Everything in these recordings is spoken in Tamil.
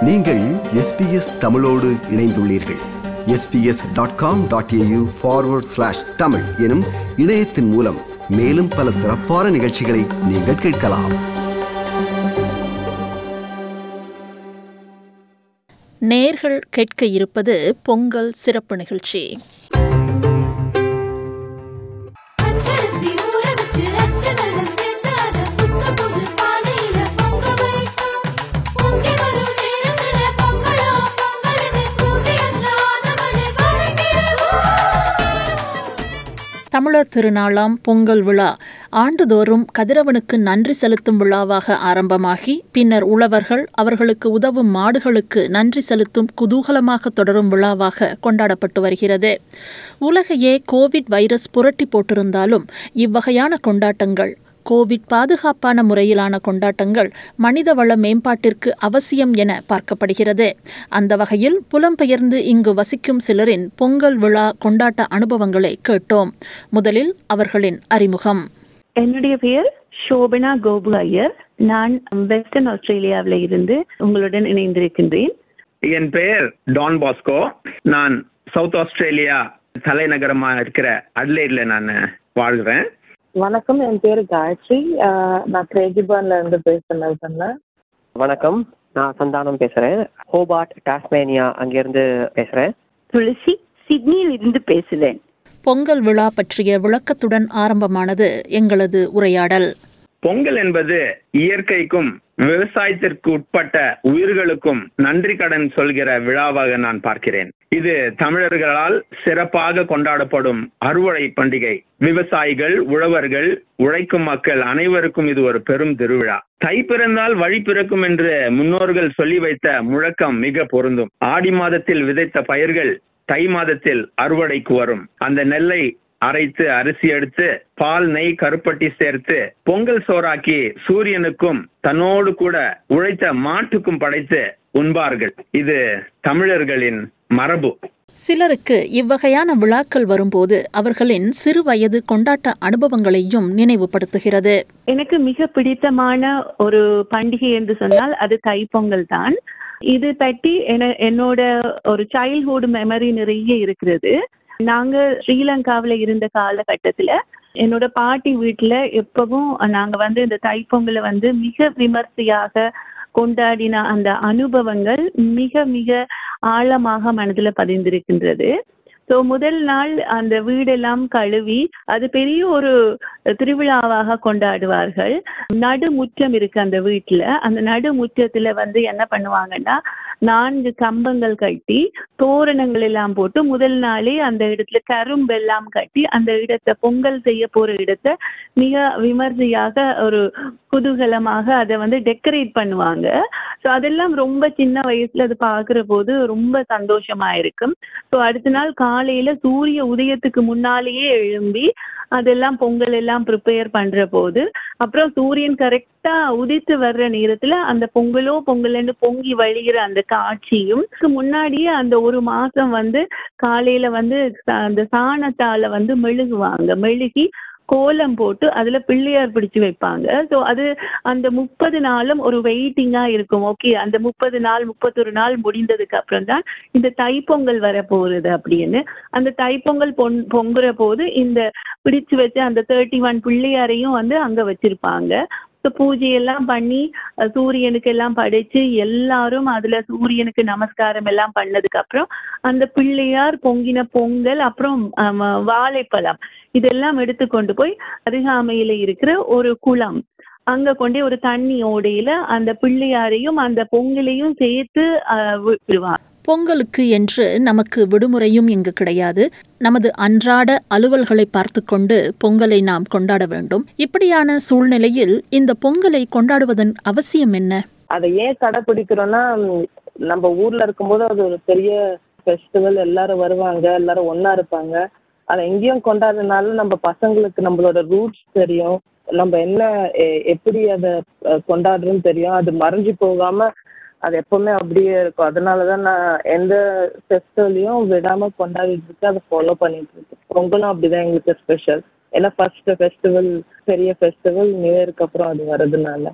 நீங்கள் எஸ்பிஎஸ் தமிழோடு இணைந்துள்ளீர்கள் SBS dot com dot AU forward slash Tamil எனும் இணையத்தின் மூலம் மேலும் பல சிறப்பான நிகழ்ச்சிகளை நீங்கள் கேட்கலாம் நேர்கள் கேட்க இருப்பது பொங்கல் சிறப்பு நிகழ்ச்சி பச்சரிசி ஊற வச்சு அச்சு வெல்லம் சேர்த்து அதை புத்த புது பானையில பொங்க வைக்கும். பொங்கி வரும் நேரத்துல பொங்கலோ பொங்கலுன்னு கூவி அந்த ஆதமனை வணங்கிடுவோம். தமிழர் திருநாளாம் பொங்கல் விழா ஆண்டுதோறும் கதிரவனுக்கு நன்றி செலுத்தும் விழாவாக ஆரம்பமாகி பின்னர் உழவர்கள் அவர்களுக்கு உதவும் மாடுகளுக்கு நன்றி செலுத்தும் குதூகலமாக தொடரும் விழாவாக கொண்டாடப்பட்டு வருகிறது உலகையே கோவிட் வைரஸ் புரட்டி போட்டிருந்தாலும் இவ்வகையான கொண்டாட்டங்கள் கோவிட் பாதுகாப்பான முறையிலான கொண்டாட்டங்கள் மனிதவள மேம்பாட்டிற்கு அவசியம் என பார்க்கப்படுகிறது அந்த வகையில் புலம்பெயர்ந்து இங்கு வசிக்கும் சிலரின் பொங்கல் விழா கொண்டாட்ட அனுபவங்களை கேட்டோம் முதலில் அவர்களின் அறிமுகம் என்னுடைய பெயர் சோபனா கோபு ஐயர் நான் வெஸ்டர்ன் ஆஸ்திரேலியாவில் இருந்து உங்களுடன் இணைந்திருக்கின்றேன் என் பெயர் டான் பாஸ்கோ நான் சவுத் ஆஸ்திரேலியா தலைநகரமா இருக்கிற அட்லைட்ல நான் வாழ்கிறேன் வணக்கம் என் பேர் காயத்ரி ஆஹ் நான் கிரேஜிபான்ல இருந்து பேசுறேன் சொன்னேன் வணக்கம் நான் சந்தானம் பேசுறேன் ஹோபார்ட் டாஸ்மேனியா அங்கிருந்து பேசுறேன் துளசி சிட்னியில் இருந்து பேசுகிறேன் பொங்கல் விழா பற்றிய விளக்கத்துடன் ஆரம்பமானது எங்களது உரையாடல் பொங்கல் என்பது இயற்கைக்கும் விவசாயத்திற்கு உட்பட்ட உயிர்களுக்கும் நன்றி கடன் சொல்கிற விழாவாக நான் பார்க்கிறேன் இது தமிழர்களால் சிறப்பாக கொண்டாடப்படும் அறுவடை பண்டிகை விவசாயிகள் உழவர்கள் உழைக்கும் மக்கள் அனைவருக்கும் இது ஒரு பெரும் திருவிழா தை பிறந்தால் வழி பிறக்கும் என்று முன்னோர்கள் சொல்லி வைத்த முழக்கம் மிக பொருந்தும் ஆடி மாதத்தில் விதைத்த பயிர்கள் தை மாதத்தில் அறுவடைக்கு வரும் அந்த நெல்லை அரைத்து அரிசி எடுத்து பால் நெய் கருப்பட்டி சேர்த்து பொங்கல் சோறாக்கி சூரியனுக்கும் தன்னோடு கூட உழைத்த மாட்டுக்கும் படைத்து உண்பார்கள் இது தமிழர்களின் மரபு சிலருக்கு இவ்வகையான விழாக்கள் வரும்போது அவர்களின் சிறு வயது கொண்டாட்ட அனுபவங்களையும் நினைவுபடுத்துகிறது எனக்கு மிக பிடித்தமான ஒரு பண்டிகை என்று சொன்னால் அது தைப்பொங்கல் தான் இது பற்றி என- என்னோட ஒரு சைல்ட்ஹுட் மெமரி நிறைய இருக்கிறது நாங்க ஸ்ரீலங்காவில் இருந்த காலகட்டத்துல என்னோட பாட்டி வீட்டுல எப்பவும் நாங்க வந்து இந்த தைப்பொங்கலை வந்து மிக விமர்சையாக கொண்டாடின அந்த அனுபவங்கள் மிக மிக ஆழமாக மனதுல பதிந்திருக்கின்றது ஸோ முதல் நாள் அந்த வீடெல்லாம் கழுவி அது பெரிய ஒரு திருவிழாவாக கொண்டாடுவார்கள் நடுமுற்றம் இருக்கு அந்த வீட்டுல அந்த நடுமுற்றத்துல வந்து என்ன பண்ணுவாங்கன்னா நான்கு கம்பங்கள் கட்டி தோரணங்கள் எல்லாம் போட்டு முதல் நாளே அந்த இடத்துல கரும்பெல்லாம் கட்டி அந்த இடத்தை பொங்கல் செய்ய போற இடத்தை மிக விமர்சையாக ஒரு குதூகலமாக அதை வந்து டெக்கரேட் பண்ணுவாங்க ஸோ அதெல்லாம் ரொம்ப சின்ன வயசுல அது பார்க்குற போது ரொம்ப சந்தோஷமா இருக்கும் ஸோ அடுத்த நாள் காலையில சூரிய உதயத்துக்கு முன்னாலேயே எழும்பி அதெல்லாம் பொங்கல் எல்லாம் ப்ரிப்பேர் பண்ற போது அப்புறம் சூரியன் கரெக்டா உதித்து வர்ற நேரத்துல அந்த பொங்கலோ பொங்கல்னு பொங்கி வழிகிற அந்த காட்சியும் இதுக்கு முன்னாடியே அந்த ஒரு மாசம் வந்து காலையில வந்து ச- அந்த சாணத்தால வந்து மெழுகுவாங்க மெழுகி கோலம் போட்டு அதுல பிள்ளையார் பிடிச்சு வைப்பாங்க ஸோ அது அந்த முப்பது நாளும் ஒரு வெயிட்டிங்கா இருக்கும் ஓகே அந்த முப்பது நாள் முப்பத்தொரு நாள் முடிந்ததுக்கு அப்புறம் தான் இந்த தைப்பொங்கல் வர போகுது அப்படின்னு அந்த தைப்பொங்கல் பொன் பொங்குற போது இந்த பிடிச்சு வச்ச அந்த தேர்ட்டி ஒன் பிள்ளையாரையும் வந்து அங்க வச்சிருப்பாங்க ஸோ பூஜையெல்லாம் பண்ணி அஹ், சூரியனுக்கு எல்லாம் படைச்சு எல்லாரும் அதுல சூரியனுக்கு நமஸ்காரம் எல்லாம் பண்ணதுக்கு அப்புறம் அந்த பிள்ளையார் பொங்கின பொங்கல் அப்புறம் ஆம், வாழைப்பழம் இதெல்லாம் எடுத்து கொண்டு போய் அருகாமையில இருக்கிற ஒரு குளம் அங்க கொண்டே ஒரு தண்ணி ஓடையில அந்த பிள்ளையாரையும் அந்த பொங்கலையும் சேர்த்து அஹ், விடுவாங்க பொங்கலுக்கு என்று நமக்கு விடுமுறையும் இங்கு கிடையாது நமது அன்றாட அலுவல்களை பார்த்துக்கொண்டு பொங்கலை நாம் கொண்டாட வேண்டும் இப்படியான சூழ்நிலையில் இந்த பொங்கலை கொண்டாடுவதன் அவசியம் என்ன அதை ஏன் கடைப்பிடிக்கிறோம்னா ம், நம்ம ஊர்ல இருக்கும்போது அது ஒரு பெரிய ஃபெஸ்டிவல் எல்லாரும் வருவாங்க எல்லாரும் ஒண்ணா இருப்பாங்க அதை எங்கேயும் கொண்டாடுறதுனால நம்ம பசங்களுக்கு நம்மளோட ரூட்ஸ் தெரியும் நம்ம என்ன எ- எப்படி அதை அஹ், கொண்டாடுறோம்னு தெரியும் அது மறைஞ்சு போகாம அது எப்பவுமே அப்படியே இருக்கும் அதனால தான் நான் எந்த ஃபெஸ்டிவலையும் விடாம கொண்டாடிட்டு இருக்கேன் அதை ஃபாலோ பண்ணிட்டு இருக்கேன் பொங்கலும் அப்படிதான் எங்களுக்கு ஸ்பெஷல் ஏன்னா ஃபர்ஸ்ட் ஃபெஸ்டிவல் பெரிய ஃபெஸ்டிவல் நியூ இயருக்கு அப்புறம் அது வர்றதுனால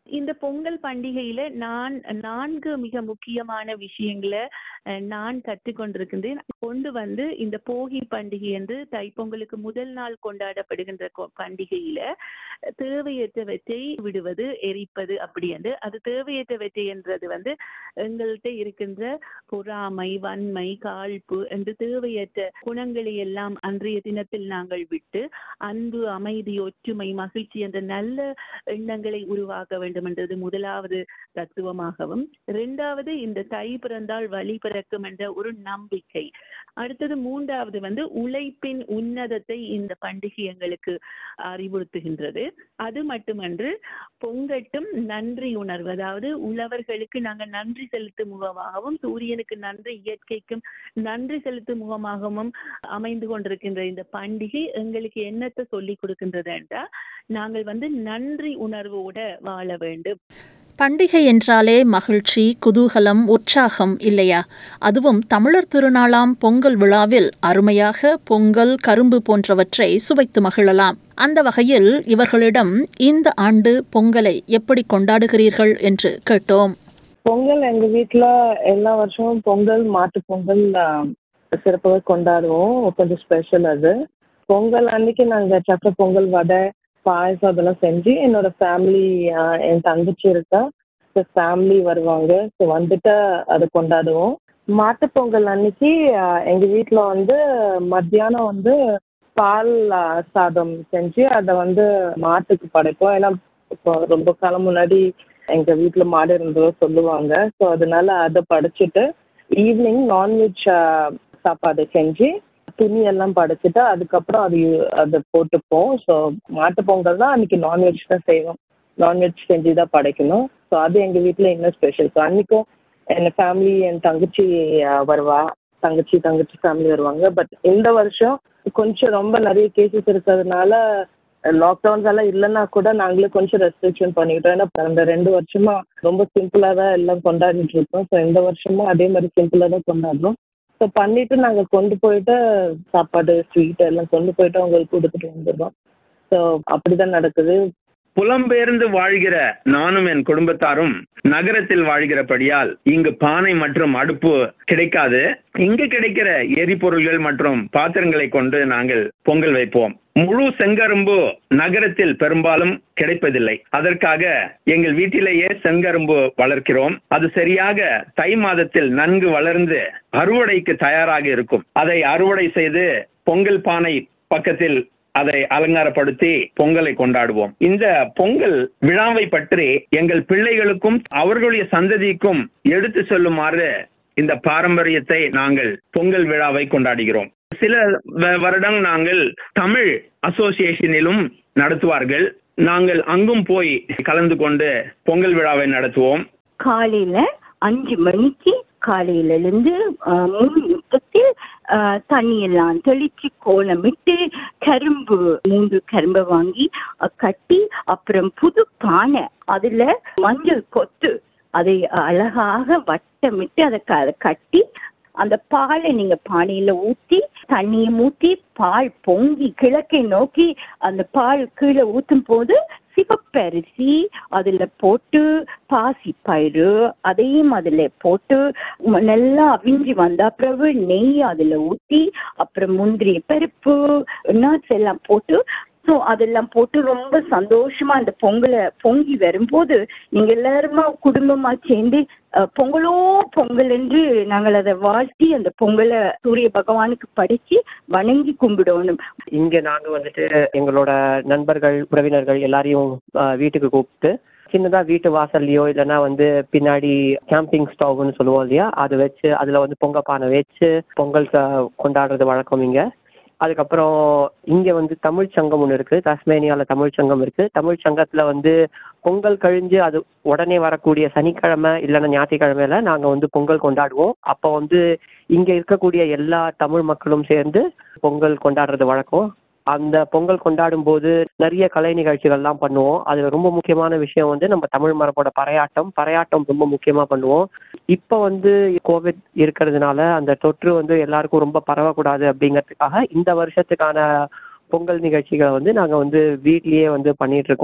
இந்த பொங்கல் பண்டிகையில நான் நான்கு மிக முக்கியமான விஷயங்களை அஹ், நான் கற்றுக்கொண்டிருக்கின்றேன் கொண்டு வந்து இந்த போகி பண்டிகை என்று தைப்பொங்கலுக்கு முதல் நாள் கொண்டாடப்படுகின்ற கொ- பண்டிகையில தேவையற்றவற்றை விடுவது எரிப்பது அப்படி என்று அது தேவையற்றவற்றை என்றது வந்து எங்கள்கிட்ட இருக்கின்ற பொறாமை வன்மை காழ்ப்பு என்று தேவையற்ற குணங்களை எல்லாம் அன்றைய தினத்தில் நாங்கள் விட்டு அன்பு அமைதி ஒற்றுமை மகிழ்ச்சி என்ற நல்ல எண்ணங்களை உருவாக்க வேண்டும் என்றது முதலாவது தத்துவமாகவும் இரண்டாவது இந்த தை பிறந்தால் வழி பிறக்கும் என்ற ஒரு நம்பிக்கை அடுத்தது மூன்றாவது வந்து உழைப்பின் உன்னதத்தை இந்த பண்டிகை எங்களுக்கு அறிவுறுத்துகின்றது அது மட்டுமன்று பொங்கட்டும் நன்றி உணர்வு அதாவது உழவர்களுக்கு நாங்கள் நன்றி செலுத்தும் முகமாகவும் சூரியனுக்கு நன்றி இயற்கைக்கும் நன்றி செலுத்தும் முகமாகவும் அமைந்து கொண்டிருக்கின்ற இந்த பண்டிகை எங்களுக்கு என்னத்தை சொல்லி கொடுக்கின்றது என்றால் நாங்கள் வந்து நன்றி உணர்வோட வாழ வேண்டும் பண்டிகை என்றாலே மகிழ்ச்சி குதூகலம் உற்சாகம் இல்லையா அதுவும் தமிழர் திருநாளாம் பொங்கல் விழாவில் அருமையாக பொங்கல் கரும்பு போன்றவற்றை சுவைத்து மகிழலாம் அந்த வகையில் இவர்களிடம் இந்த ஆண்டு பொங்கலை எப்படி கொண்டாடுகிறீர்கள் என்று கேட்டோம் பொங்கல் எங்க வீட்ல எல்லா வருஷமும் பொங்கல் மாட்டு பொங்கல் ஆஹ், சிறப்பாக கொண்டாடுவோம் கொஞ்சம் ஸ்பெஷல் அது பொங்கல் அன்னைக்கு நாங்க சக்கரை பொங்கல் வடை பாயசம் அதெல்லாம் செஞ்சு என்னோட ஃபேமிலி என் தங்கச்சி இருக்கா ஃபேமிலி வருவாங்க ஸோ வந்துட்டு அதை கொண்டாடுவோம் மாட்டு பொங்கல் அன்னைக்கு ஆஹ், எங்க வீட்ல வந்து மத்தியானம் வந்து பால் ஆஹ், சாதம் செஞ்சு அதை வந்து மாட்டுக்கு படைப்போம் ஏன்னா இப்போ ரொம்ப காலம் முன்னாடி எங்க வீட்ல மாடு இருந்ததோ சொல்லுவாங்க ஸோ அதனால அதை படைச்சிட்டு ஈவினிங் நான்வெஜ் சாப்பாடு செஞ்சு துணி எல்லாம் படைச்சிட்டு அதுக்கப்புறம் அது அதை போட்டுப்போம் ஸோ மாட்டு பொங்கல் தான் அன்னைக்கு நான்வெஜ் தான் செய்வோம் நான்வெஜ் செஞ்சு தான் படைக்கணும் ஸோ அது எங்க வீட்ல இன்னும் ஸ்பெஷல் ஸோ அன்னைக்கும் என் ஃபேமிலி என் தங்கச்சி ஆஹ், வருவா தங்கச்சி தங்கச்சி ஃபேமிலி வருவாங்க பட் இந்த வருஷம் கொஞ்சம் ரொம்ப நிறைய கேசஸ் இருக்கிறதுனால லாக்டவுன்ஸ் எல்லாம் இல்லைன்னா கூட நாங்களே கொஞ்சம் ரெஸ்ட்ரிக்ஷன் பண்ணிக்கிட்டோம் ஏன்னா அந்த ரெண்டு வருஷமா ரொம்ப சிம்பிளா தான் எல்லாம் கொண்டாடிட்டு இருக்கோம் ஸோ இந்த வருஷமும் அதே மாதிரி சிம்பிளா தான் கொண்டாடுறோம் ஸோ பண்ணிட்டு நாங்க கொண்டு போயிட்டு சாப்பாடு ஸ்வீட் எல்லாம் கொண்டு போயிட்டு அவங்களுக்கு கொடுத்துட்டு வந்துடுறோம் ஸோ அப்படிதான் நடக்குது புலம்பெயர்ந்து வாழ்கிற நானும் என் குடும்பத்தாரும் நகரத்தில் வாழ்கிறபடியால் இங்கு பானை மற்றும் அடுப்பு கிடைக்காது இங்கு கிடைக்கிற எரிபொருள்கள் மற்றும் பாத்திரங்களை கொண்டு நாங்கள் பொங்கல் வைப்போம் முழு செங்கரும்பு நகரத்தில் பெரும்பாலும் கிடைப்பதில்லை அதற்காக எங்கள் வீட்டிலேயே செங்கரும்பு வளர்க்கிறோம் அது சரியாக தை மாதத்தில் நன்கு வளர்ந்து அறுவடைக்கு தயாராக இருக்கும் அதை அறுவடை செய்து பொங்கல் பானை பக்கத்தில் அதை அலங்காரப்படுத்தி பொங்கலை கொண்டாடுவோம் இந்த பொங்கல் விழாவை பற்றி எங்கள் பிள்ளைகளுக்கும் அவர்களுடைய சந்ததிக்கும் எடுத்து சொல்லுமாறு இந்த பாரம்பரியத்தை நாங்கள் பொங்கல் விழாவை கொண்டாடுகிறோம் சில வ- வருடம் நாங்கள் தமிழ் அசோசியேஷனிலும் நடத்துவார்கள் நாங்கள் அங்கும் போய் கலந்து கொண்டு பொங்கல் விழாவை நடத்துவோம் காலையில அஞ்சு மணிக்கு காலையில இருந்து ஆஹ், மூணு முத்தத்தில் ஆஹ், தண்ணி எல்லாம் தெளிச்சு கோலமிட்டு கரும்பு மூன்று கரும்பை வாங்கி அஹ், கட்டி அப்புறம் புது பானை அதுல மஞ்சள் கொத்து அதை அழகாக வட்டமிட்டு அதை க- அதை கட்டி அந்த பாலை நீங்க பானையில ஊத்தி தண்ணியை ஊத்தி பால் பொங்கி கிழக்கை நோக்கி அந்த பால் கீழே ஊத்தும் போது சிவப்பரிசி அதுல போட்டு பாசி பயிறு அதையும் அதுல போட்டு ம- நல்லா அவிஞ்சி வந்த பிறகு நெய் அதுல ஊத்தி அப்புறம் முந்திரி பருப்பு நட்ஸ் எல்லாம் போட்டு ஸோ அதெல்லாம் போட்டு ரொம்ப சந்தோஷமா அந்த பொங்கலை பொங்கி வரும்போது நீங்க எல்லாருமா குடும்பமா சேர்ந்து அஹ், பொங்கலோ பொங்கல் என்று நாங்கள் அதை வாழ்த்தி அந்த பொங்கலை சூரிய பகவானுக்கு படைச்சு வணங்கி கும்பிடணும் இங்க நாங்க வந்துட்டு எங்களோட நண்பர்கள் உறவினர்கள் எல்லாரையும் ஆஹ், வீட்டுக்கு கூப்பிட்டு சின்னதா வீட்டு வாசல்லையோ இல்லைன்னா வந்து பின்னாடி கேம்பிங் ஸ்டவ்னு சொல்லுவோம் இல்லையா அது வச்சு அதுல வந்து பொங்க பானை வச்சு பொங்கல் க- கொண்டாடுறது வழக்கம் இங்க அதுக்கப்புறம் இங்க வந்து தமிழ் சங்கம் ஒன்று இருக்கு தஸ்மேனியால தமிழ் சங்கம் இருக்கு தமிழ் சங்கத்துல வந்து பொங்கல் கழிஞ்சு அது உடனே வரக்கூடிய சனிக்கிழமை இல்லைன்னா ஞாயிற்றுக்கிழமையில நாங்க வந்து பொங்கல் கொண்டாடுவோம் அப்போ வந்து இங்க இருக்கக்கூடிய எல்லா தமிழ் மக்களும் சேர்ந்து பொங்கல் கொண்டாடுறது வழக்கம் அந்த பொங்கல் கொண்டாடும் போது நிறைய கலை நிகழ்ச்சிகள்லாம் பண்ணுவோம் அதுல ரொம்ப முக்கியமான விஷயம் வந்து நம்ம தமிழ் மரபோட பறையாட்டம் பறையாட்டம் ரொம்ப முக்கியமா பண்ணுவோம் இப்போ வந்து கோவிட் இருக்கிறதுனால அந்த தொற்று வந்து எல்லாருக்கும் ரொம்ப பரவக்கூடாது அப்படிங்கிறதுக்காக இந்த வருஷத்துக்கான பொங்கல் நிகழ்ச்சிகளை வந்து நாங்க வந்து வீட்லயே வந்து பண்ணிட்டு இருக்கோம்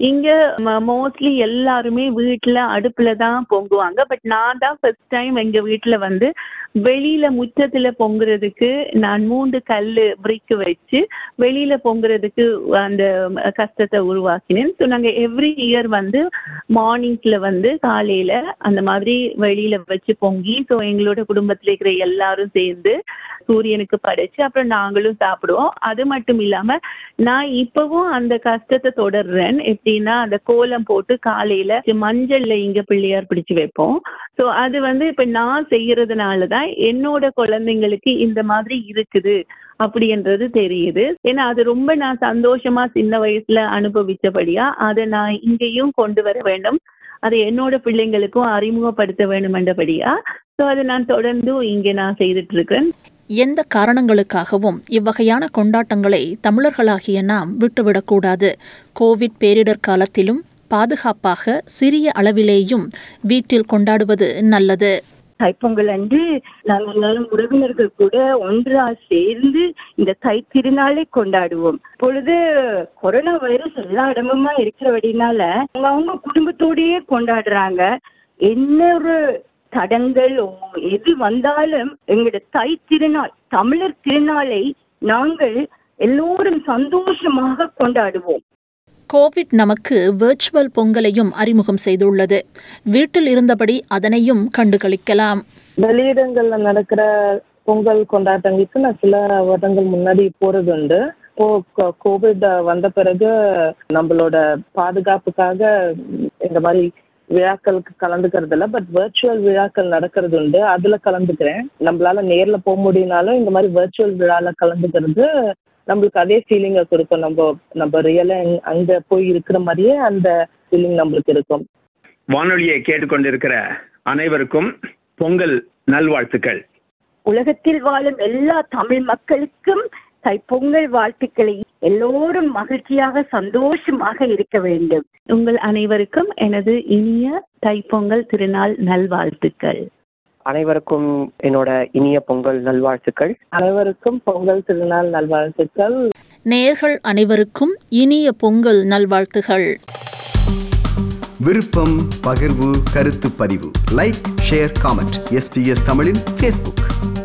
இங்க மோஸ்ட்லி எல்லாருமே வீட்டுல அடுப்புல தான் பொங்குவாங்க பட் நான் தான் ஃபர்ஸ்ட் டைம் எங்க வீட்டுல வந்து வெளியில முற்றத்துல பொங்குறதுக்கு நான் மூன்று கல்லு பிரிக்கு வச்சு வெளியில பொங்குறதுக்கு அந்த கஷ்டத்தை உருவாக்கினேன் ஸோ நாங்க எவ்ரி இயர் வந்து மார்னிங்ஸ்ல வந்து காலையில அந்த மாதிரி வெளியில வச்சு பொங்கி ஸோ எங்களோட குடும்பத்துல இருக்கிற எல்லாரும் சேர்ந்து சூரியனுக்கு படைச்சு அப்புறம் நாங்களும் சாப்பிடுவோம் அது மட்டும் இல்லாம நான் இப்பவும் அந்த கஷ்டத்தை தொடர்றேன் எப்படின்னா அந்த கோலம் போட்டு காலையில மஞ்சள்ல இங்க பிள்ளையார் பிடிச்சு வைப்போம் ஸோ அது வந்து இப்ப நான் செய்யறதுனால தான் என்னோட குழந்தைங்களுக்கு இந்த மாதிரி இருக்குது அப்படின்றது தெரியுது ஏன்னா அது ரொம்ப நான் சந்தோஷமா சின்ன வயசுல அனுபவிச்சபடியா அதை நான் இங்கேயும் கொண்டு வர வேண்டும் அதை என்னோட பிள்ளைங்களுக்கும் அறிமுகப்படுத்த வேண்டும் என்றபடியா ஸோ அதை நான் தொடர்ந்து இங்கே நான் செய்துட்டு இருக்கிறேன் எந்த காரணங்களுக்காகவும் இவ்வகையான கொண்டாட்டங்களை தமிழர்களாகிய நாம் விட்டுவிடக்கூடாது கோவிட் பேரிடர் காலத்திலும் பாதுகாப்பாக சிறிய அளவிலேயும் வீட்டில் கொண்டாடுவது நல்லது தைப்பொங்கல் அன்று நாங்கள் எல்லாரும் உறவினர்கள் கூட ஒன்றா சேர்ந்து இந்த தை திருநாளை கொண்டாடுவோம் இப்பொழுது கொரோனா வைரஸ் எல்லா இடமுமா இருக்கிறபடினால அவங்க அவங்க குடும்பத்தோடயே கொண்டாடுறாங்க என்ன ஒரு தடங்கள் ஓ, எது வந்தாலும் எங்களோட தை திருநாள் தமிழர் திருநாளை நாங்கள் எல்லோரும் சந்தோஷமாக கொண்டாடுவோம் கோவிட் நமக்கு வெர்ச்சுவல் பொங்கலையும் அறிமுகம் செய்துள்ளது வீட்டில் இருந்தபடி அதனையும் கண்டுகளிக்கலாம் வெளியிடங்கள்ல நடக்கிற பொங்கல் கொண்டாட்டங்களுக்கு நான் சில வருடங்கள் முன்னாடி போறது உண்டு இப்போ கோ- கோவிட் வந்த பிறகு நம்மளோட பாதுகாப்புக்காக இந்த மாதிரி விழாக்களுக்கு கலந்துக்கிறது இல்ல பட் வெர்ச்சுவல் விழாக்கள் நடக்கிறது உண்டு அதுல கலந்துக்கிறேன் நம்மளால நேர்ல போக முடியினாலும் இந்த மாதிரி வெர்ச்சுவல் விழால கலந்துக்கிறது நம்மளுக்கு அதே ஃபீலிங்கை கொடுக்கும் நம்ம நம்ம ரியலா அங்க போய் இருக்கிற மாதிரியே அந்த ஃபீலிங் நம்மளுக்கு இருக்கும் வானொலியை கேட்டுக்கொண்டிருக்கிற அனைவருக்கும் பொங்கல் நல்வாழ்த்துக்கள் உலகத்தில் வாழும் எல்லா தமிழ் மக்களுக்கும் தைப்பொங்கல் வாழ்த்துக்களை எல்லோரும் மகிழ்ச்சியாக சந்தோஷமாக இருக்க வேண்டும் உங்கள் அனைவருக்கும் எனது இனிய தைப்பொங்கல் திருநாள் நல்வாழ்த்துக்கள் அனைவருக்கும் என்னோட இனிய பொங்கல் நல்வாழ்த்துக்கள் அனைவருக்கும் பொங்கல் திருநாள் நல்வாழ்த்துக்கள் நேர்கள் அனைவருக்கும் இனிய பொங்கல் நல்வாழ்த்துகள் விருப்பம் பகிர்வு கருத்து பதிவு லைக் ஷேர் காமெண்ட் எஸ்பிஎஸ் தமிழின் ஃபேஸ்புக்